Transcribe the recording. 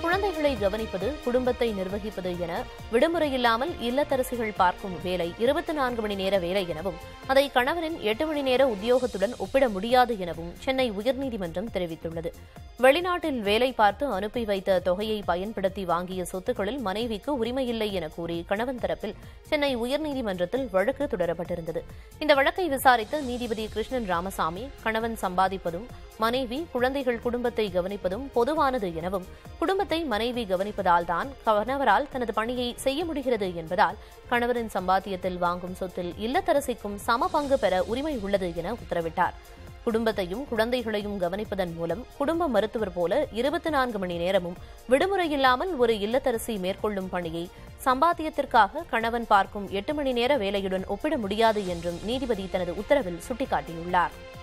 குழந்தைகளை கவனிப்பது குடும்பத்தை நிர்வகிப்பது என விடுமுறையில்லாமல் இல்லத்தரசிகள் பார்க்கும் வேலை இருபத்தி நான்கு மணி நேர வேலை எனவும் அதை கணவனின் எட்டு மணி நேர உத்தியோகத்துடன் ஒப்பிட முடியாது எனவும் சென்னை உயர்நீதிமன்றம் தெரிவித்துள்ளது வெளிநாட்டில் வேலை பார்த்து அனுப்பி வைத்த தொகையை பயன்படுத்தி வாங்கிய சொத்துக்களில் மனைவிக்கு உரிமையில்லை என கூறி கணவன் தரப்பில் சென்னை உயர்நீதிமன்றத்தில் வழக்கு தொடரப்பட்டிருந்தது இந்த வழக்கை விசாரித்த நீதிபதி கிருஷ்ணன் ராமசாமி கணவன் சம்பாதிப்பதும் மனைவி குழந்தைகள் குடும்பத்தை கவனிப்பதும் பொதுவானது எனவும் குடும்பத்தை மனைவி கவனிப்பதால் தான் கணவரால் தனது பணியை செய்ய முடிகிறது என்பதால் கணவரின் சம்பாத்தியத்தில் வாங்கும் சொத்தில் இல்லத்தரசிக்கும் சம பங்கு பெற உரிமை உள்ளது என உத்தரவிட்டார் குடும்பத்தையும் குழந்தைகளையும் கவனிப்பதன் மூலம் குடும்ப மருத்துவர் போல இருபத்தி நான்கு மணி நேரமும் விடுமுறையில்லாமல் ஒரு இல்லத்தரசி மேற்கொள்ளும் பணியை சம்பாத்தியத்திற்காக கணவன் பார்க்கும் எட்டு மணி நேர வேலையுடன் ஒப்பிட முடியாது என்றும் நீதிபதி தனது உத்தரவில் சுட்டிக்காட்டியுள்ளார்